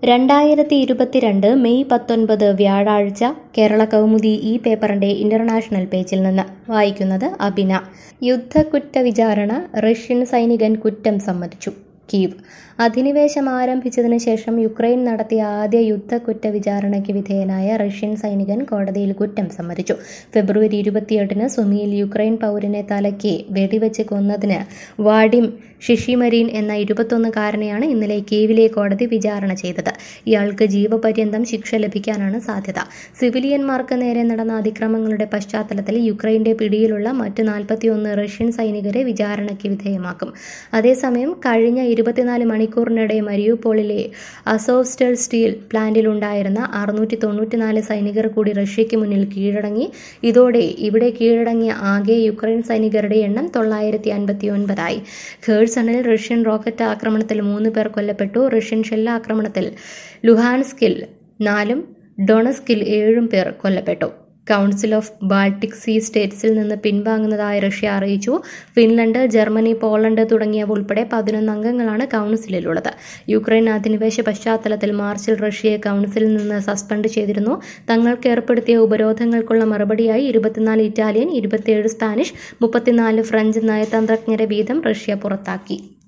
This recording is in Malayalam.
രണ്ടായിരത്തി ഇരുപത്തിരണ്ട് മെയ് പത്തൊൻപത് വ്യാഴാഴ്ച കേരള കൗമുദി ഈ പേപ്പറിന്റെ ഇന്റർനാഷണൽ പേജിൽ നിന്ന് വായിക്കുന്നത് അബിന യുദ്ധക്കുറ്റ വിചാരണ റഷ്യൻ സൈനികൻ കുറ്റം സമ്മതിച്ചു കീവ് അധിനിവേശം ആരംഭിച്ചതിന് ശേഷം യുക്രൈൻ നടത്തിയ ആദ്യ യുദ്ധക്കുറ്റ വിചാരണയ്ക്ക് വിധേയനായ റഷ്യൻ സൈനികൻ കോടതിയിൽ കുറ്റം സമ്മതിച്ചു ഫെബ്രുവരി ഇരുപത്തിയെട്ടിന് സുമിയിൽ യുക്രൈൻ പൗരനെ തലയ്ക്ക് വെടിവെച്ച് കൊന്നതിന് വാഡിം ഷിഷിമരീൻ എന്ന ഇരുപത്തൊന്നുകാരനെയാണ് ഇന്നലെ കീവിലെ കോടതി വിചാരണ ചെയ്തത് ഇയാൾക്ക് ജീവപര്യന്തം ശിക്ഷ ലഭിക്കാനാണ് സാധ്യത സിവിലിയന്മാർക്ക് നേരെ നടന്ന അതിക്രമങ്ങളുടെ പശ്ചാത്തലത്തിൽ യുക്രൈന്റെ പിടിയിലുള്ള മറ്റ് നാൽപ്പത്തിയൊന്ന് റഷ്യൻ സൈനികരെ വിചാരണയ്ക്ക് വിധേയമാക്കും അതേസമയം കഴിഞ്ഞ ഇരുപത്തിനാല് മണിക്കൂറിനിടെ മരിയുപോളിലെ അസോവ്സ്റ്റൽ സ്റ്റീൽ പ്ലാന്റിലുണ്ടായിരുന്ന അറുന്നൂറ്റി തൊണ്ണൂറ്റിനാല് സൈനികർ കൂടി റഷ്യയ്ക്ക് മുന്നിൽ കീഴടങ്ങി ഇതോടെ ഇവിടെ കീഴടങ്ങിയ ആകെ യുക്രൈൻ സൈനികരുടെ എണ്ണം തൊള്ളായിരത്തി അൻപത്തി ഒൻപതായി ഖേഴ്സണിൽ റഷ്യൻ റോക്കറ്റ് ആക്രമണത്തിൽ മൂന്ന് പേർ കൊല്ലപ്പെട്ടു റഷ്യൻ ഷെല്ലാക്രമണത്തിൽ ലുഹാൻസ്കിൽ നാലും ഡൊണസ്കിൽ ഏഴും പേർ കൊല്ലപ്പെട്ടു കൗൺസിൽ ഓഫ് ബാൾട്ടിക് സീ സ്റ്റേറ്റ്സിൽ നിന്ന് പിൻവാങ്ങുന്നതായി റഷ്യ അറിയിച്ചു ഫിൻലൻഡ് ജർമ്മനി പോളണ്ട് തുടങ്ങിയവ ഉൾപ്പെടെ പതിനൊന്ന് അംഗങ്ങളാണ് കൗൺസിലിലുള്ളത് യുക്രൈൻ അധിനിവേശ പശ്ചാത്തലത്തിൽ മാർച്ചിൽ റഷ്യയെ കൗൺസിലിൽ നിന്ന് സസ്പെൻഡ് ചെയ്തിരുന്നു തങ്ങൾക്ക് ഏർപ്പെടുത്തിയ ഉപരോധങ്ങൾക്കുള്ള മറുപടിയായി ഇരുപത്തിനാല് ഇറ്റാലിയൻ ഇരുപത്തിയേഴ് സ്പാനിഷ് മുപ്പത്തിനാല് ഫ്രഞ്ച് നയതന്ത്രജ്ഞരെ വീതം റഷ്യ പുറത്താക്കി